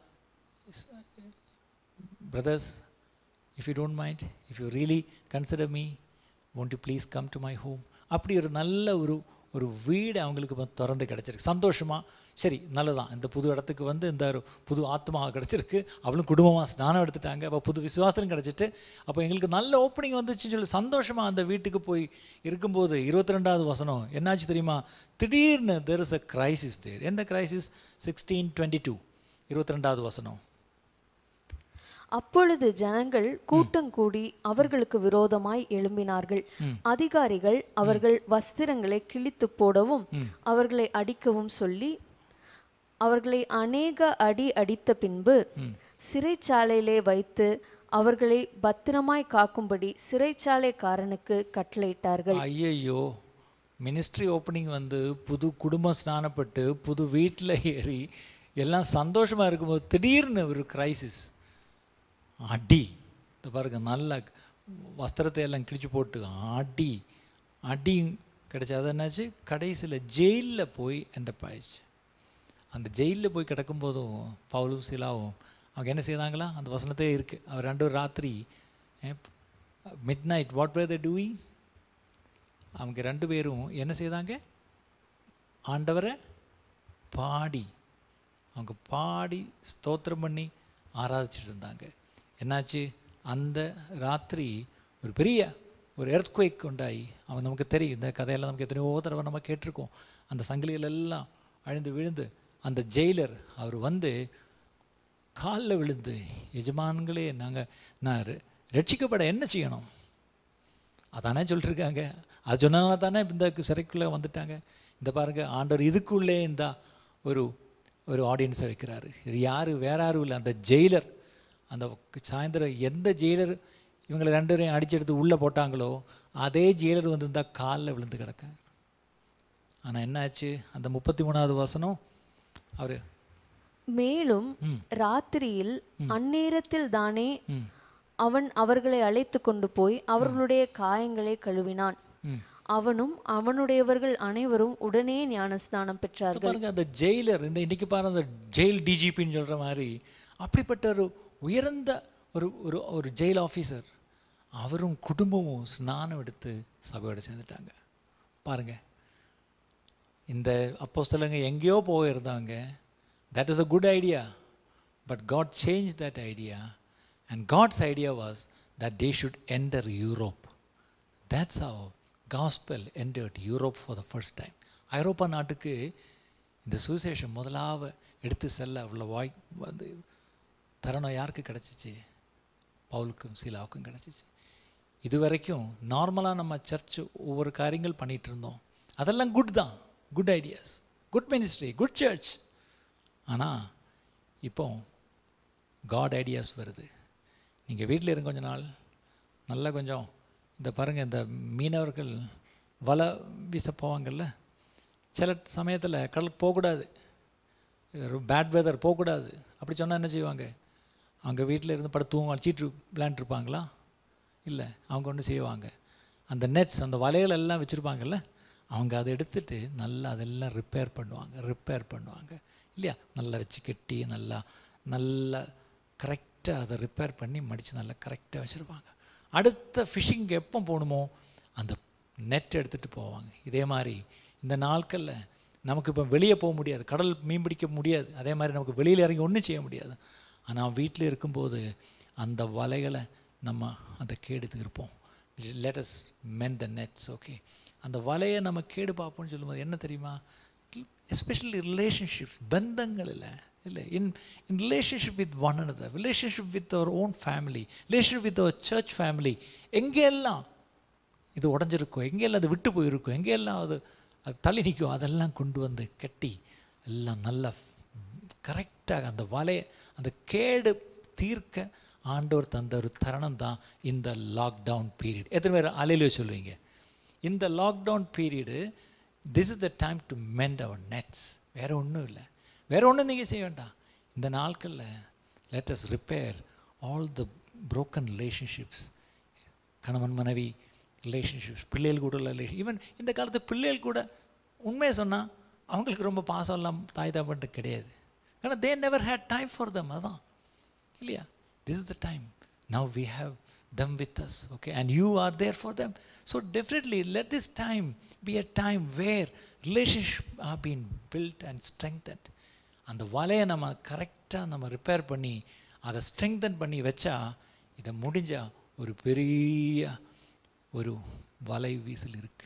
brothers if you don't mind if you really consider me won't you please come to my home அப்படி ஒரு நல்ல ஒரு ஒரு வீடு அவங்களுக்கு இப்போ திறந்து கிடச்சிருக்கு சந்தோஷமாக சரி நல்லதான் இந்த புது இடத்துக்கு வந்து இந்த ஒரு புது ஆத்மா கிடச்சிருக்கு அவளும் குடும்பமாக ஸ்நானம் எடுத்துட்டாங்க அப்போ புது விசுவாசம் கிடச்சிட்டு அப்போ எங்களுக்கு நல்ல ஓப்பனிங் வந்துச்சுன்னு சொல்லி சந்தோஷமாக அந்த வீட்டுக்கு போய் இருக்கும்போது இருபத்தி ரெண்டாவது வசனம் என்னாச்சு தெரியுமா திடீர்னு there is a crisis there எந்த கிரைசிஸ் சிக்ஸ்டீன் டுவெண்ட்டி டூ இருபத்தி ரெண்டாவது வசனம் அப்பொழுது ஜனங்கள் கூட்டம் கூடி அவர்களுக்கு விரோதமாய் எழும்பினார்கள் அதிகாரிகள் அவர்கள் வஸ்திரங்களை கிழித்து போடவும் அவர்களை அடிக்கவும் சொல்லி அவர்களை அநேக அடி அடித்த பின்பு சிறைச்சாலையிலே வைத்து அவர்களை பத்திரமாய் காக்கும்படி சிறைச்சாலைக்காரனுக்கு கட்டளையிட்டார்கள் ஐயையோ மினிஸ்ட்ரி ஓப்பனிங் வந்து புது குடும்பம் ஸ்நானப்பட்டு புது வீட்டில் ஏறி எல்லாம் சந்தோஷமாக இருக்கும்போது திடீர்னு ஒரு கிரைசிஸ் அடி இந்த பாருங்க நல்ல வஸ்திரத்தை எல்லாம் கிழிச்சு போட்டு அடி அடி கிடைச்சி அது என்னாச்சு கடைசியில் ஜெயிலில் போய் என்டர்பிரைஸ் அந்த ஜெயிலில் போய் கிடக்கும்போதும் பவுலும் சிலாவும் அவங்க என்ன செய்தாங்களா அந்த வசனத்தே இருக்குது அவர் ரெண்டு ஒரு ராத்திரி midnight what were they doing அவங்க ரெண்டு பேரும் என்ன செய்தாங்க ஆண்டவரை பாடி அவங்க பாடி ஸ்தோத்திரம் பண்ணி ஆராதிச்சிட்டு இருந்தாங்க என்னாச்சு அந்த ராத்திரி ஒரு பெரிய ஒரு எர்த்குவேக் உண்டாகி அவன் நமக்கு தெரியும் இந்த கதையெல்லாம் நமக்கு எத்தனையோ தடவை நம்ம கேட்டிருக்கோம் அந்த சங்கிலிகள் எல்லாம் அழிந்து விழுந்து அந்த ஜெயிலர் அவர் வந்து காலில் விழுந்து எஜமான்களே நாங்கள் நான் ரெ- ரட்சிக்கப்பட என்ன செய்யணும் அதானே சொல்லிட்டுருக்காங்க அது சொன்னனால தானே இந்த சிறைக்குள்ளே வந்துட்டாங்க இந்த பாருங்க ஆண்டவர் இதுக்குள்ளே இந்த ஒரு ஒரு ஆடியன்ஸை வைக்கிறாரு இது யார் வேற யாரும் இல்லை அந்த ஜெயிலர் அந்த சாயந்தரம் எந்த ஜெயிலர் இவங்களை ரெண்டு பேரையும் அடிச்செடுத்து உள்ளே போட்டாங்களோ அதே ஜெயிலர் வந்து இருந்தால் காலில் விழுந்து கிடக்க ஆனால் என்னாச்சு அந்த முப்பத்தி மூணாவது வசனம் அவர் மேலும் ராத்திரியில் அந்நேரத்தில் தானே அவன் அவர்களை அழைத்து கொண்டு போய் அவர்களுடைய காயங்களை கழுவினான் அவனும் அவனுடையவர்கள் அனைவரும் உடனே ஞானஸ்நானம் பெற்றார்கள் பாருங்க அந்த ஜெயிலர் இந்த இன்னைக்கு பாருங்க அந்த ஜெயில் டிஜிபின்னு சொல்கிற மாதிரி அப்படிப்பட்ட ஒரு உயர்ந்த ஒரு ஒரு ஒரு ஜெயில் ஆஃபீஸர் அவரும் குடும்பமும் ஸ்நானம் எடுத்து சபையோட சேர்ந்துட்டாங்க பாருங்க இந்த அப்போஸ்தலங்க எங்கேயோ போயிருந்தாங்க that is a good idea but God change that idea and God's idea was that they should enter Europe that's how gospel entered Europe for the first time ஐரோப்பா நாட்டுக்கு இந்த சுவிசேஷம் முதலாவ எடுத்து செல்ல உள்ள வாய் வந்து தருணம் யாருக்கு கிடச்சிச்சு பவுலுக்கும் சீலாவுக்கும் கிடச்சிச்சு இது வரைக்கும் நார்மலாக நம்ம சர்ச் ஒவ்வொரு காரியங்கள் பண்ணிகிட்டு இருந்தோம் அதெல்லாம் குட் தான் good ideas good ministry good church ஆனால் இப்போ காட் ஐடியாஸ் வருது நீங்கள் வீட்டில் இருங்க கொஞ்ச நாள் நல்லா கொஞ்சம் இந்த பாருங்கள் இந்த மீனவர்கள் வலை வீச போவாங்கல்ல சில சமயத்தில் கடலுக்கு போகக்கூடாது பேட் வெதர் போகக்கூடாது அப்படி சொன்னால் என்ன செய்வாங்க அவங்க வீட்டில் இருந்து படுத்து தூங்க சீட்டு விளையாண்டுருப்பாங்களா இல்லை அவங்க ஒன்று செய்வாங்க அந்த நெட்ஸ் அந்த வலைகள் எல்லாம் வச்சுருப்பாங்கல்ல அவங்க அதை எடுத்துட்டு நல்லா அதெல்லாம் ரிப்பேர் பண்ணுவாங்க ரிப்பேர் பண்ணுவாங்க இல்லையா நல்லா வச்சு கெட்டி நல்லா நல்லா கரெக்டாக அதை ரிப்பேர் பண்ணி மடித்து நல்லா கரெக்டாக வச்சுருப்பாங்க அடுத்த ஃபிஷிங் எப்போ போகணுமோ அந்த நெட் எடுத்துகிட்டு போவாங்க இதே மாதிரி இந்த நாட்களில் நமக்கு இப்போ வெளியே போக முடியாது கடல் மீன் பிடிக்க முடியாது அதே மாதிரி நமக்கு வெளியில் இறங்கி ஒன்றும் செய்ய முடியாது ஆனால் வீட்டில் இருக்கும்போது அந்த வலைகளை நம்ம அந்த கேடு இருப்போம் லேட்டஸ் மென் த நெட்ஸ் ஓகே அந்த வலையை நம்ம கேடு பார்ப்போம்னு சொல்லும்போது என்ன தெரியுமா எஸ்பெஷலி ரிலேஷன்ஷிப்ஸ் பந்தங்கள் இல்லை இல்லை in in relationship with one another relationship with our own family relationship with our church family எங்கெல்லாம் இது உடஞ்சிருக்கோ எங்கெல்லாம் அது விட்டு போயிருக்கோ எங்கெல்லாம் அது அது தள்ளி நிற்கும் அதெல்லாம் கொண்டு வந்து கட்டி எல்லாம் நல்லா கரெக்டாக அந்த வலையை அந்த கேடு தீர்க்க ஆண்டவர் தந்த ஒரு தருணம் தான் இந்த லாக்டவுன் பீரியட் எத்தனை பேர் அலையில சொல்லுவீங்க இந்த lockdown period this is the time to mend our nets வேறு ஒன்றும் இல்லை வேறு ஒன்றும் நீங்கள் செய்ய வேண்டாம் இந்த நாட்களில் let us repair all the broken relationships கணவன் மனைவி ரிலேஷன்ஷிப்ஸ் பிள்ளைகள் கூட உள்ள ரிலேஷன் ஈவன் இந்த காலத்து பிள்ளைகள் கூட உண்மையை சொன்னால் அவங்களுக்கு ரொம்ப பாசம் எல்லாம் தாய் தாப்பன்ட்டு கிடையாது ஏன்னா they never had time for them அதான் இல்லையா this is the time now we have them with us okay and you are there for them so definitely let this time be a time where relationship are been built and strengthened அந்த வலையை நம்ம கரெக்டாக நம்ம repair பண்ணி அதை strengthen பண்ணி வச்சா இதை முடிஞ்சா ஒரு பெரிய ஒரு வலை வீசல் இருக்குது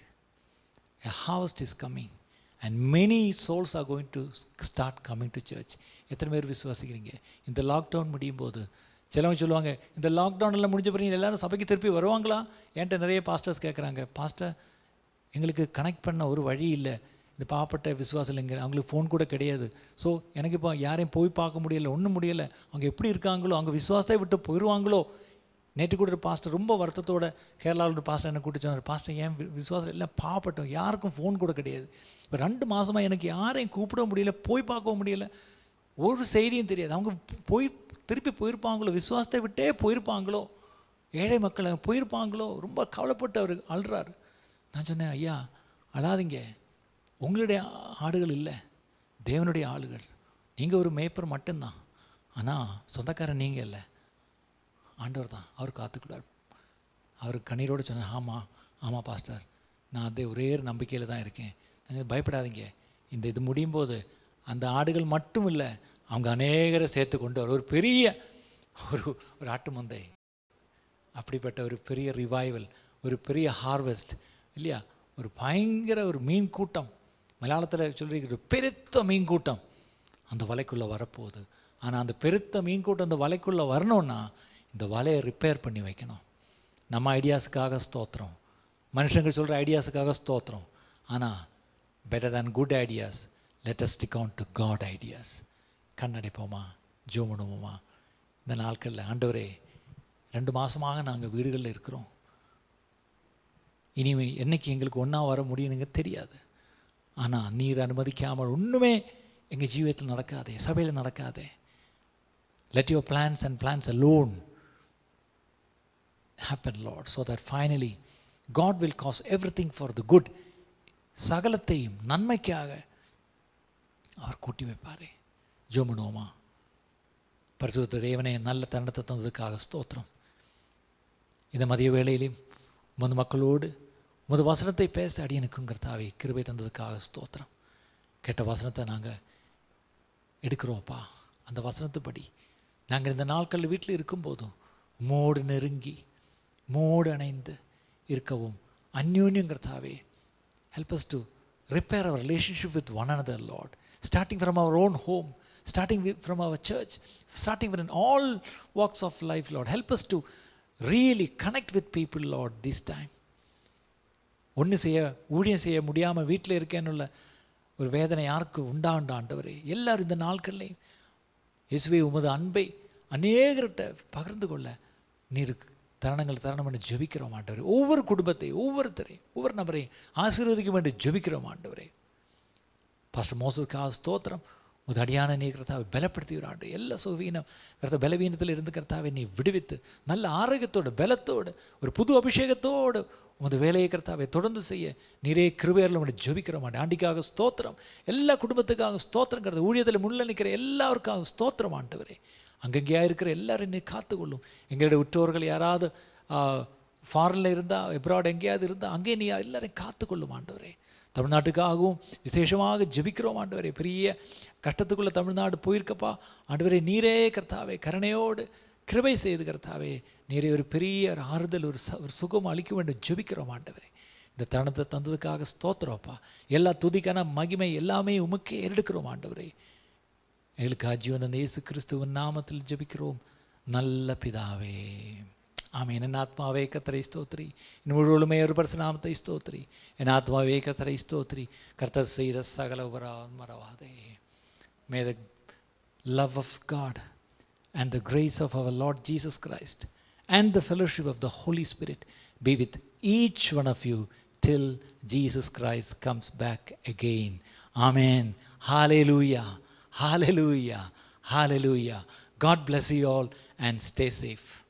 a harvest is coming and many souls are going to start coming to church எத்தனை பேர் விசுவாசிக்கிறீங்க இந்த லாக்டவுன் முடியும் போது சிலவங்க சொல்லுவாங்க இந்த லாக்டவுன் எல்லாம் முடிஞ்ச பிறகு எல்லாரும் சபைக்கு திருப்பி வருவாங்களா என்கிட்ட நிறைய பாஸ்டர்ஸ் கேட்குறாங்க பாஸ்டர் எங்களுக்கு கனெக்ட் பண்ண ஒரு வழி இல்லை இந்த பாவப்பட்ட விசுவாசம் இல்லைங்க அவங்களுக்கு ஃபோன் கூட கிடையாது ஸோ எனக்கு இப்போ யாரையும் போய் பார்க்க முடியல ஒன்றும் முடியலை அவங்க எப்படி இருக்காங்களோ அவங்க விசுவாசத்தை விட்டு போயிடுவாங்களோ நேற்று கூட ஒரு பாஸ்டர் ரொம்ப வருத்தத்தோட கேரளாவில் ஒரு பாஸ்டர் என்ன கூட்டி சொன்னார் பாஸ்டர் ஏன் வி- விசுவாசம் எல்லாம் பாவப்பட்டோம் யாருக்கும் ஃபோன் கூட கிடையாது இப்போ ரெண்டு மாதமாக எனக்கு யாரையும் கூப்பிட முடியல போய் பார்க்கவும் முடியல ஒரு செய்தியும் தெரியாது அவங்க போய் திருப்பி போயிருப்பாங்களோ விசுவாசத்தை விட்டே போயிருப்பாங்களோ ஏழை மக்களை போயிருப்பாங்களோ ரொம்ப கவலைப்பட்டு அவர் அழுறாரு நான் சொன்னேன் ஐயா அழாதீங்க உங்களுடைய ஆடுகள் இல்லை தேவனுடைய ஆளுகள் நீங்கள் ஒரு மேய்ப்பர் மட்டும்தான் ஆனால் சொந்தக்காரன் நீங்கள் இல்லை ஆண்டவர் தான் அவர் காத்துக்குள்ளார் அவர் கண்ணீரோடு சொன்னார் ஆமாம் ஆமாம் பாஸ்டர் நான் அதே ஒரே ஒரு நம்பிக்கையில் தான் இருக்கேன் நீங்கள் பயப்படாதீங்க இந்த இது முடியும் போது அந்த ஆடுகள் மட்டும் இல்லை அவங்க அநேகரை சேர்த்து கொண்டு வர ஒரு பெரிய ஒரு ஒரு ஆட்டு மந்தை அப்படிப்பட்ட ஒரு பெரிய ரிவைவல் ஒரு பெரிய ஹார்வெஸ்ட் இல்லையா ஒரு பயங்கர ஒரு மீன் கூட்டம் மலையாளத்தில் சொல்லியிருக்கிற பெருத்த மீன் கூட்டம் அந்த வலைக்குள்ளே வரப்போகுது ஆனால் அந்த பெருத்த மீன் கூட்டம் அந்த வலைக்குள்ளே வரணும்னா இந்த வலையை ரிப்பேர் பண்ணி வைக்கணும் நம்ம ஐடியாஸுக்காக ஸ்தோத்திரம் மனுஷங்க சொல்கிற ஐடியாஸுக்காக ஸ்தோத்திரம் ஆனால் better than good ideas let us stick on to God ideas கண்ணடைப்போமா ஜோ பண்ணுவோமா இந்த நாட்களில் ஆண்டவரே ரெண்டு மாதமாக நாங்கள் வீடுகளில் இருக்கிறோம் இனிமே என்னைக்கு எங்களுக்கு ஒன்றா வர முடியும்னுங்க தெரியாது ஆனால் நீர் அனுமதிக்காமல் ஒன்றுமே எங்கள் ஜீவியத்தில் நடக்காதே சபையில் நடக்காதே let your plans and plans alone happen lord so that finally god will cause everything for the good சகலத்தையும் நன்மைக்காக அவர் கூட்டி வைப்பாரே ஜோமனுவோமா பரிசுத்த தேவனே நல்ல தருணத்தை தந்ததுக்காக ஸ்தோத்திரம் இந்த மதிய வேளையிலும் உமது மக்களோடு உமது வசனத்தை பேச அடியனுக்குங்கிறதாவே கிருபை தந்ததுக்காக ஸ்தோத்திரம் கேட்ட வசனத்தை நாங்கள் எடுக்கிறோம்ப்பா அந்த வசனத்துப்படி நாங்கள் இந்த நாட்களில் வீட்டில் இருக்கும்போதும் உம்மோடு நெருங்கி உம்மோடு அணைந்து இருக்கவும் அந்யோன்யங்கிறதாவே help us to repair our relationship with one another lord starting from our own home starting with, from our church starting with in all walks of life lord help us to really connect with people lord this time ஒன்று செய்ய ஊழியம் செய்ய முடியாமல் வீட்டில் இருக்கேன்னுள்ள ஒரு வேதனை யாருக்கு உண்டாண்டு ஆண்டவரே எல்லாரும் இந்த நாட்கள்லையும் இயேசுவே உமது அன்பை அநேகர்கிட்ட பகிர்ந்து கொள்ள நீர் தருணங்கள் தருணம் என்று ஜெபிக்கிறோம் ஆண்டவரே ஒவ்வொரு குடும்பத்தை ஒவ்வொருத்தரையும் ஒவ்வொரு நபரையும் ஆசீர்வதிக்கும் என்று ஜெபிக்கிறோம் ஆண்டவரே பாஸ்டர் மோசத்துக்காக ஸ்தோத்திரம் உது அடியான நீ கர்த்தாவை பலப்படுத்தி ஆண்டு எல்லா சுவீனம் கர்த்த பலவீனத்தில் இருந்து கர்த்தாவை நீ விடுவித்து நல்ல ஆரோக்கியத்தோடு பலத்தோடு ஒரு புது அபிஷேகத்தோடு உமது வேலையை கர்த்தாவை தொடர்ந்து செய்ய நீரே கிருபையரில் உங்களை ஜெபிக்கிற மாட்டேன் ஆண்டிக்காக ஸ்தோத்திரம் எல்லா குடும்பத்துக்காக ஸ்தோத்திரங்கிறது ஊழியத்தில் முன்னில் நிற்கிற எல்லாருக்காக ஸ்தோத்திரம் ஆண்டவரே அங்கங்கேயா இருக்கிற எல்லாரும் என்னை காத்துக்கொள்ளும் எங்களுடைய உற்றோர்கள் யாராவது ஃபாரினில் இருந்தால் எப்ராட் எங்கேயாவது இருந்தால் அங்கே நீ எல்லாரையும் காத்துக்கொள்ளும் ஆண்டவரே தமிழ்நாட்டுக்காகவும் விசேஷமாக ஜெபிக்கிறோம் ஆண்டவரே பெரிய கஷ்டத்துக்குள்ளே தமிழ்நாடு போயிருக்கப்பா ஆண்டவரே நீரே கர்த்தாவே கருணையோடு கிருபை செய்து கர்த்தாவே நீரே ஒரு பெரிய ஒரு ஆறுதல் ஒரு ச ஒரு சுகம் அளிக்க வேண்டும் ஜெபிக்கிறோம் ஆண்டவரே இந்த தருணத்தை தந்ததுக்காக ஸ்தோத்திரம்ப்பா எல்லா துதிக்கான மகிமை எல்லாமே உமக்கே எடுக்கிறோம் ஆண்டவரே எங்களுக்கு ஜீவன இயேசு கிறிஸ்துவின் நாமத்தில் ஜெபிக்கிறோம் நல்ல பிதாவே ஆமென் என் ஆத்மாவே கத்தரை ஸ்தோத்ரி என் முழுவதுமே ஒரு பரிசு நாமத்தை ஸ்தோத்ரி என் ஆத்மாவே கத்தரை ஸ்தோத்ரி கர்த்தர் செய்த சகல உபரான் மறவாதே may the love of God and the grace of our Lord Jesus Christ and the fellowship of the Holy Spirit be with each one of you till Jesus Christ comes back again. Amen. Hallelujah. Hallelujah. Hallelujah. God bless you all and stay safe.